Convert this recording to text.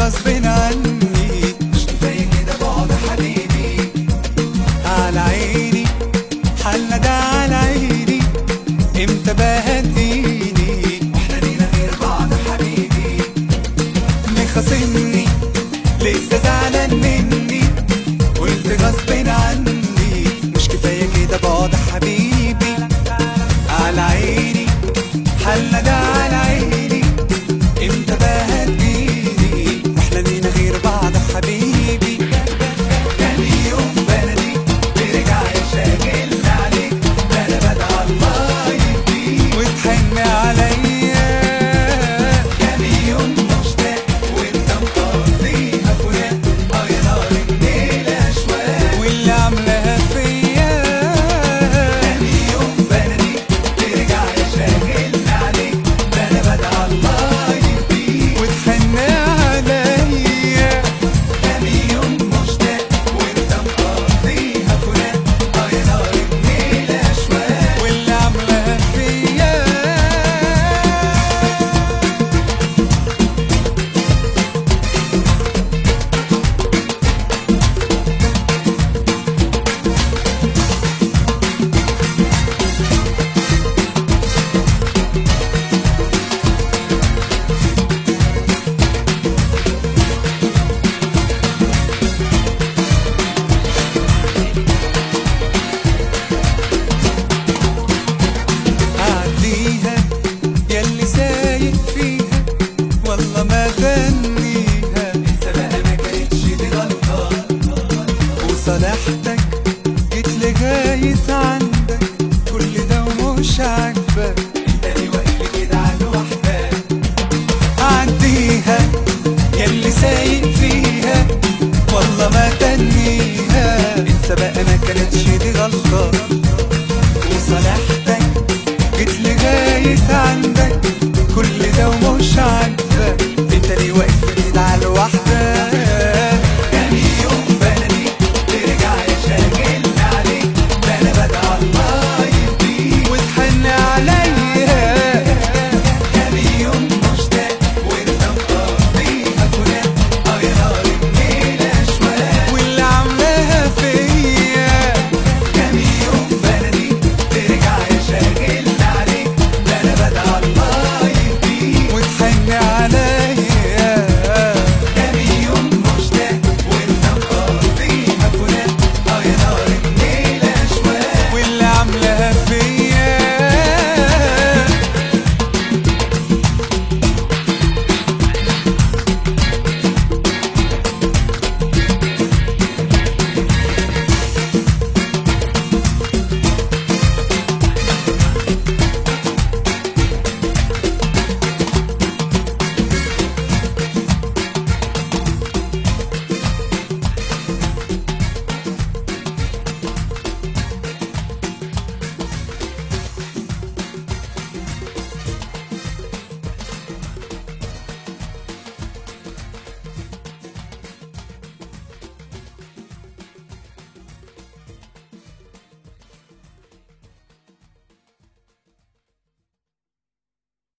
غصب عني مش كفاية كده بعد حبيبي على عيني حالنا ده على عيني امتى بقى هتجيني واحنا لينا غير بعض حبيبي مخاصمني لسه زعلان مني قلت غصب عني مش كفايه كده بعد حبيبي على عيني حالنا ده على عيني امتى بقى هتجيني واحنا لينا غير بعض حبيبي تاني يوم بلدي ترجع يشاغل عليك ده انا بدعى الله يهديك وتحن عليا تاني يوم مشتاق وانت مقضيها فراق اه يا نار الليل اشواق واللي عاملاها فيا تاني يوم بلدي ترجع يشاغل عليك ده انا بدعى الله يهديك وتحن عليا تاني يوم مشتاق وانت مقضيها فراق اه يا نار الليل اشواق واللي عاملاها فيا عديها ياللي سايق فيها والله ما غنيها لسه بقى ما كانتش دي غلطة وصالحتك جيت لغاية عندك كل ده ومش عاجبك انت ليه واقف كده على لوحدك عديها ياللي سايق فيها والله ما تنيها انسى بقى ما كانتش دي غلطة وصالحتك جيت لغاية عندك كل ده ومش عاجبك